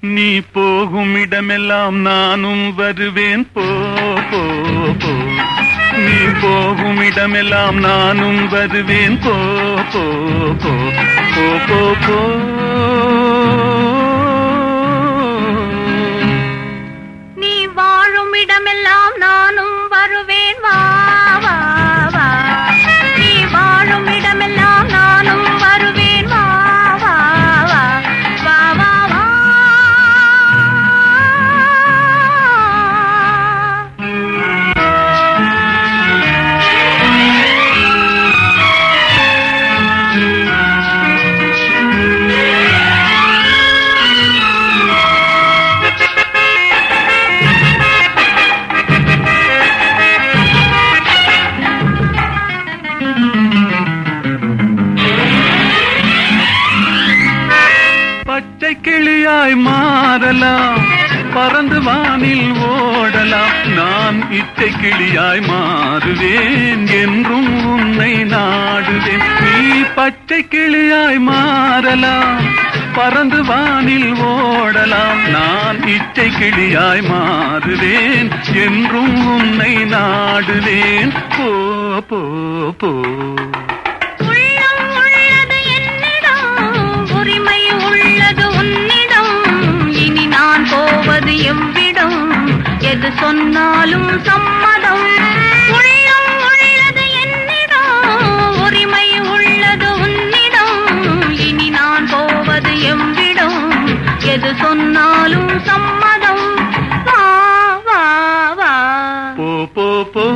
நீ போகும் இடமெல்லாம் நானும் வருவேன் போ போ போ நீ போகும் இடமெல்லாம் நானும் வருவேன் போ போ போ போ போ போ நீ வாழும் இடமெல்லாம் நானும் வருவேன் வா வா வா நீ வாழும் இடமெல்லாம் நானும் வருவேன் வா வா வா வா வா வா பச்சை கிளியாய் மாறலாம் பறந்து வானில் ஓடலாம் நான் இச்சை கிளியாய் மாறுவேன் என்றும் உன்னை நாடுவேன் நீ பச்சை கிளியாய் மாறலாம் பறந்து வானில் ஓடலாம் நான் இச்சை கிளியாய் மாறுவேன் என்றும் உன்னை நாடுவேன் போ போ போ உள்ளம் உள்ளது என்னிடம் உரிமை உள்ளது உன்னிடம் இனி நான் போவது எவ்விடம் எது சொன்னாலும் சம்மதம் உள்ளம் உள்ளது என்னிடம் உரிமை உள்ளது உன்னிடம் இனி நான் போவது எவ்விடம் எது சொன்னாலும் சம்மதம் வா வா வா போ போ போ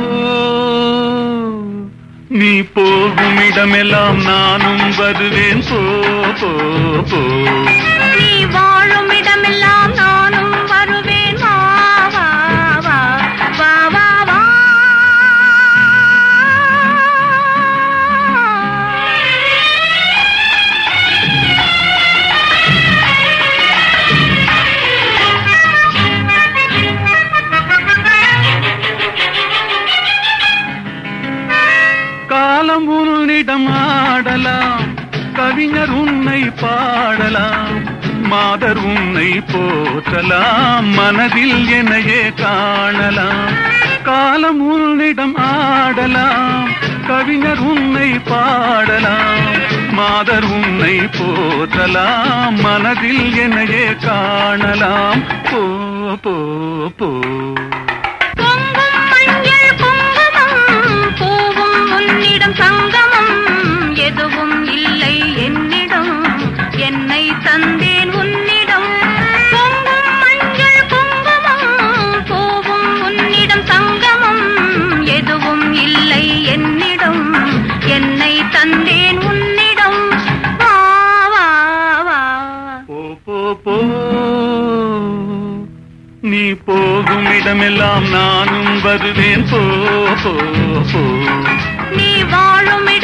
நீ போகும் இடமெல்லாம் நானும் வருவேன் போ போ போ நீ வாழும் இடமெல்லாம் நானும் வருவேன் வா வா வா வா வா வா காலம் உன்னிடம் ஆடலாம் கவிஞர் உன்னை பாடலாம் மாதர் உன்னை போற்றலாம் மனதில் என்னையே காணலாம் காலம் உன்னிடம் ஆடலாம் கவிஞர் உன்னை பாடலாம் மாதர் உன்னை போற்றலாம் மனதில் என்னையே காணலாம் போ போ போ பொங்கும் மஞ்சள் குங்குமம் பூவும் உன்னிடம் சங்கமம் எதுவும் இல்லை என்னிடம் என்னை தந்தேன் உன்னிடம் பொங்கும் மஞ்சள் குங்குமம் பூவும் உன்னிடம் சங்கமம் எதுவும் இல்லை என்னிடம் என்னை தந்தேன் உன்னிடம் வா வா வா போ போ போ நீ போகும் இடமெல்லாம் நானும் வருவேன் போ போ போ நீ வாழும்